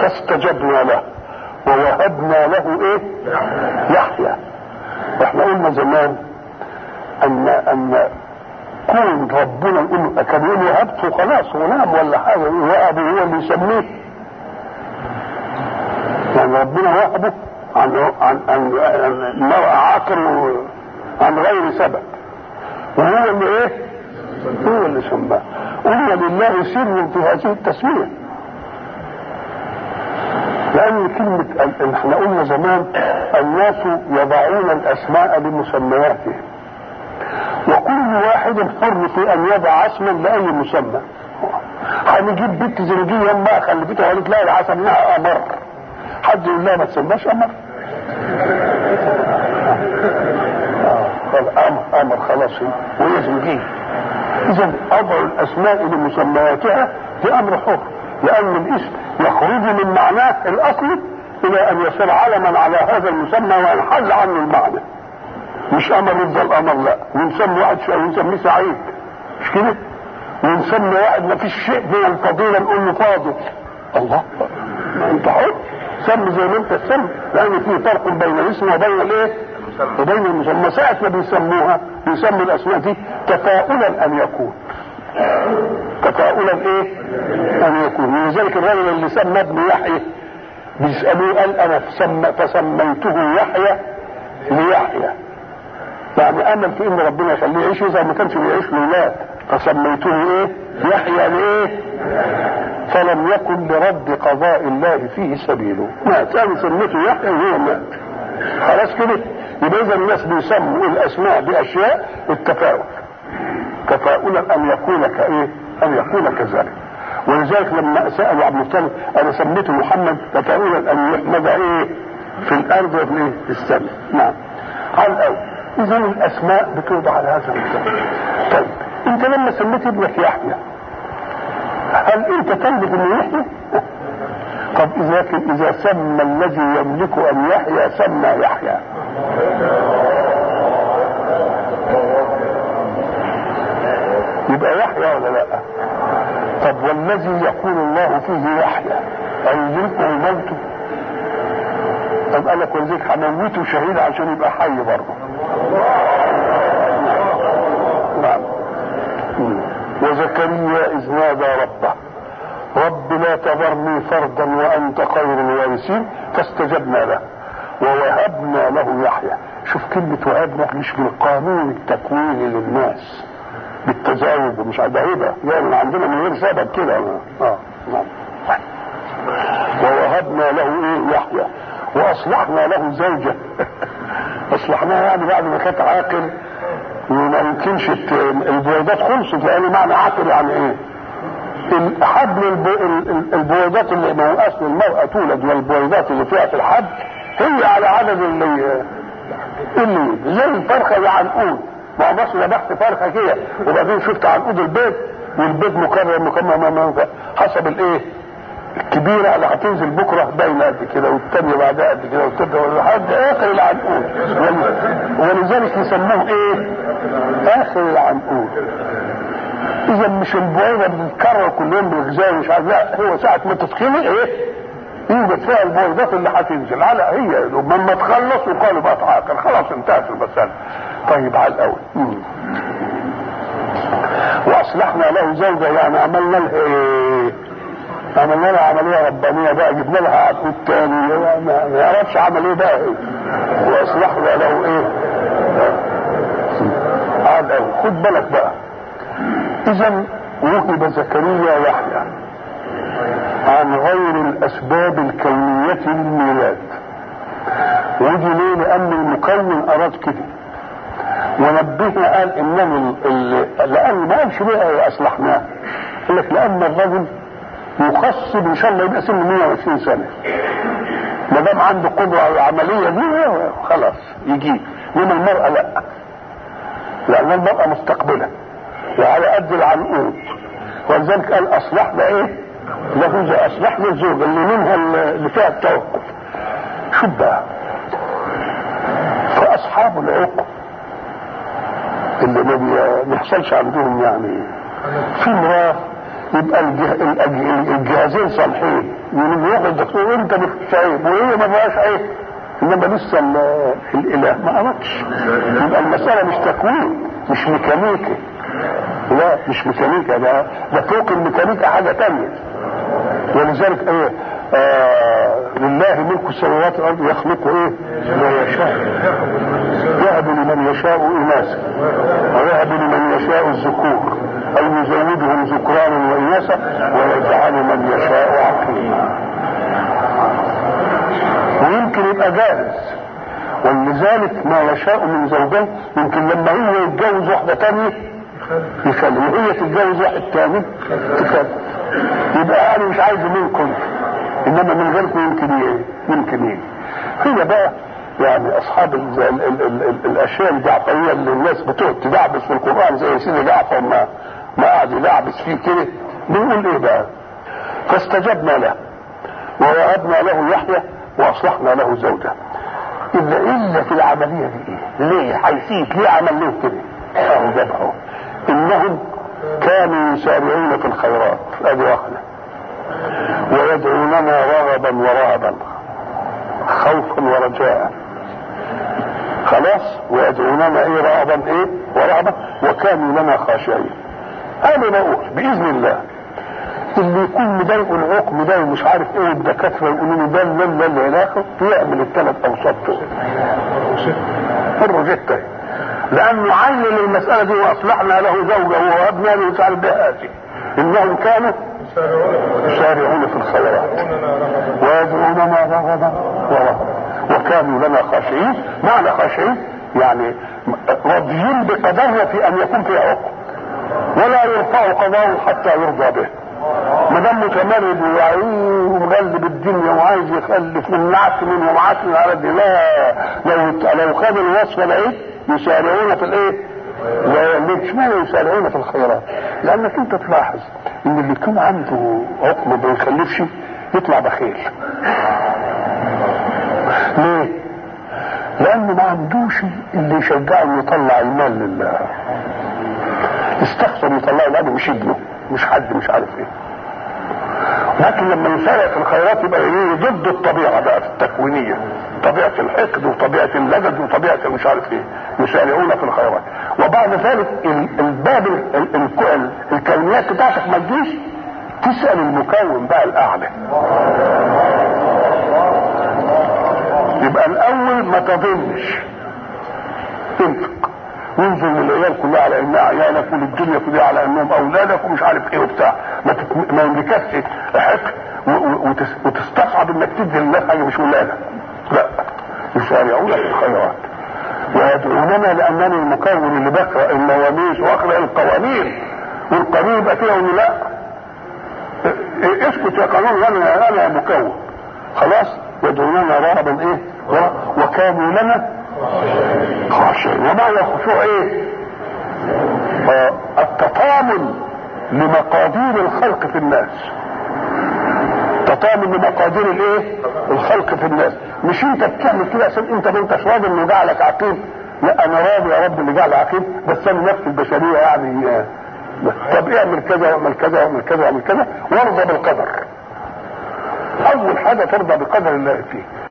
فاستجبنا له ووهبنا له ايه يحيى واحنا قلنا زمان ان ان كون ربنا يقول كان يقول وهبته خلاص ونام ولا حاجه وهبه هو اللي يسميه يعني ربنا وهبه عن عن عن, عن مرأة عاقر عن غير سبب وهو اللي ايه؟ هو اللي سماه قلنا لله سر في هذه التسميه لأن كلمة احنا قلنا زمان الناس يضعون الأسماء لمسمياتهم وكل واحد حر في أن يضع اسما لأي مسمى هنجيب بنت زنجية أمها خلفتها قالت لا العسل سماها أمر حد يقول لها ما تسماش أمر أمر أمر خلاص وهي زنجية إذا أضع الأسماء لمسمياتها دي أمر حر لأن الاسم يخرج من معناه الأصلي إلى أن يصير علما على هذا المسمى وينحل عنه المعنى مش أمر يفضل أمر لا ونسمي واحد شيء ونسميه سعيد مش كده ونسمي واحد ما فيش شيء من الفضيلة نقول له فاضل الله ما أنت حر سمي زي ما أنت تسمي لأن في فرق بين الاسم وبين الإيه؟ وبين المسمى ساعة ما بيسموها بيسموا الأسماء دي تفاؤلا أن يكون تفاؤلا ايه ان يكون ولذلك الرجل اللي سمى ابن يحيى بيسالوه قال انا فسمى فسميته يحيى ليحيى يعني امل في ان ربنا يخليه يعيش اذا ما كانش بيعيش لاولاد فسميته ايه يحيى لايه فلم يكن لرد قضاء الله فيه سبيله مات انا سميته يحيى وهو مات خلاص كده يبقى اذا الناس بيسموا الاسماء باشياء التفاؤل تفاؤلا ان يكون كايه ان يكون كذلك ولذلك لما سالوا عبد المطلب انا سميته محمد تفاؤلا ان يحمد ايه في الارض وفي ايه في السماء نعم على الاول اذا الاسماء بتوضع على هذا المثال طيب انت لما سميت ابنك يحيى هل انت تملك انه يحيى طب اذا اذا سمى الذي يملك ان يحيى سمى يحيى يبقى يحيى ولا لا طب والذي يقول الله فيه يحيى أيملكه الموت طب قال لك ولذلك هموته شهيد عشان يبقى حي برضه نعم وزكريا إذ نادى ربه رب لا تذرني فردا وأنت خير الوارثين فاستجبنا له ووهبنا له يحيى شوف كلمة وهبنا مش بالقانون التكويني للناس بالتزاوج ومش ده هبه جاي من عندنا من غير سبب كده اه نعم ووهبنا له ايه يحيى واصلحنا له زوجه اصلحناها يعني بعد ما كانت عاقل وما يمكنش البويضات خلصت لان معنى عاقل يعني ايه؟ حبل البويضات اللي ما هو اصل المراه تولد والبويضات اللي فيها في الحبل هي على عدد اللي اللي زي الفرخه العنقود ما هو بس ذبحت فرخه كده وبعدين شفت عنقود البيت والبيت مكرر مكمل حسب الايه؟ الكبيرة اللي هتنزل بكرة باينة قد كده والتانية بعدها قد كده والتالتة لحد آخر العنقود ولذلك يسموه إيه؟ آخر العنقود. إذا مش البويضة بتتكرر كل يوم بالغذاء مش عارف لا هو ساعة ما تتخلق إيه؟ يوجد فيها البويضات اللي هتنزل على هي لما تخلص يقالوا بقى تعاقل خلاص انتهت المسألة. طيب على الأول. مم. واصلحنا له زوجه يعني عملنا لها ايه؟ عملنا لها عمليه ربانيه بقى جبنا لها عقود تاني ما يعرفش عمل ايه بقى واصلحنا له ايه؟ على الاول خد بالك بقى اذا وهب زكريا يحيى عن غير الاسباب الكونيه للميلاد ودي ليه؟ لان المكون اراد كده ونبهنا قال انه لان ما قالش ليه اصلحناه قال لك لان الرجل يخص ان شاء الله يبقى سنه 120 سنه ما دام عنده قدره على العمليه دي خلاص يجيب انما المراه لا لان المراه مستقبله وعلى قد العنقود ولذلك قال اصلحنا ايه؟ له اصلحنا الزوجه اللي منها اللي فيها التوقف شوف بقى فاصحاب العقد اللي ما بيحصلش عندهم يعني في امراه يبقى الجه... الجهازين صالحين يروح الدكتور انت ما فيش عيب وهي ما فيهاش عيب انما لسه ال- الاله ما اردش يبقى المساله مش تكوين مش ميكانيكي لا مش ميكانيكا ده ده فوق الميكانيكا حاجه تانية ولذلك ايه آه لله ملك السماوات والارض يخلق ايه ما يشاء يهب لمن يشاء اناثا ويهب لمن يشاء الذكور او يزودهم ذكرانا واناثا ويجعل من يشاء عقيما ويمكن يبقى جاهز ولذلك ما يشاء من زوجين يمكن لما هو يتجوز واحده تانية يخلي وهي تتجوز واحد تاني تخلي يبقى انا مش عايز منكم انما من غيركم يمكن ايه يمكن ايه هنا بقى يعني اصحاب ال ال ال ال ال الاشياء الجعفريه اللي الناس بتقعد تدعبس في القران زي سيدي جعفر ما ما قعد يدعبس فيه كده بنقول ايه بقى فاستجبنا له ووهبنا له يحيى واصلحنا له زوجه الا الا في العمليه دي ايه؟ ليه؟ حيثيت ليه عمل له كده؟ اهو جابها انهم كانوا يسارعون في الخيرات ادي واحده ويدعوننا رغبا ورهبا خوفا ورجاء خلاص ويدعوننا ايه رغبا ايه ورهبا وكانوا لنا خاشعين انا بقول باذن الله اللي يكون مضايقه العقم ده ومش عارف ايه والدكاتره يقولوا له ده لا لا لا لا آخر، يعمل الثلاث اوساط دول الروجيتا لانه علل المساله دي واصلحنا له زوجه ووهبنا له مش عارف ده آتي. انهم كانوا يسارعون في الخيرات ويدعوننا رغبا ورهبا وكانوا لنا خاشعين معنى خاشعين يعني راضيين بقدرنا في ان يكون في عقم ولا يرفع قضاءه حتى يرضى به ما دام متمرد ويعيه ومغلب الدنيا وعايز يخلف ومنعت منه ومعاك من على دي لا لو لو خد الوصفه لقيت يسارعون في الايه؟ لا ليش ما يسارعون في الخيرات؟ لانك انت تلاحظ ان اللي يكون عنده عقم ما بيخلفش يطلع بخيل. ليه؟ لانه ما عندوش اللي يشجعه انه يطلع المال لله. استخسر يطلعه لانه مش ابنه مش حد مش عارف ايه لكن لما يسارع في الخيرات يبقى ايه ضد الطبيعه بقى في التكوينيه طبيعه الحقد وطبيعه اللجد وطبيعه مش عارف ايه يسارعون في الخيرات وبعد ذلك ال- الباب ال- ال- ال- الكونيات بتاعتك ما تجيش تسال المكون بقى الاعلى يبقى الاول ما تظنش انفق وانظر للعيال كلها على انها عيالك وللدنيا كلها على انهم اولادك ومش عارف ايه وبتاع ما تك- ما يملككش حق و- و- وتس- وتستصعب انك تدي لله حاجه مش ولادك لا يسارعون في الخيرات ويدعوننا لانني المكون اللي بقرا المواميس واقرا القوانين والقانون يبقى فيها يقول لا إيه، اسكت يا قانون انا انا مكون خلاص يدعوننا رهبا ايه وكانوا لنا خاشعين وما هو الخشوع ايه آه، التطامن لمقادير الخلق في الناس تطامن لمقادير الايه الخلق في الناس مش انت بتعمل كده عشان انت ما انتش راضي انه جعلك عقيم لا انا راضي يا رب اللي جعل عقيم بس انا نفس البشريه يعني آه، طب اعمل كذا واعمل كذا واعمل كذا واعمل كذا وارضى بالقدر اول حاجه ترضى بقدر الله فيه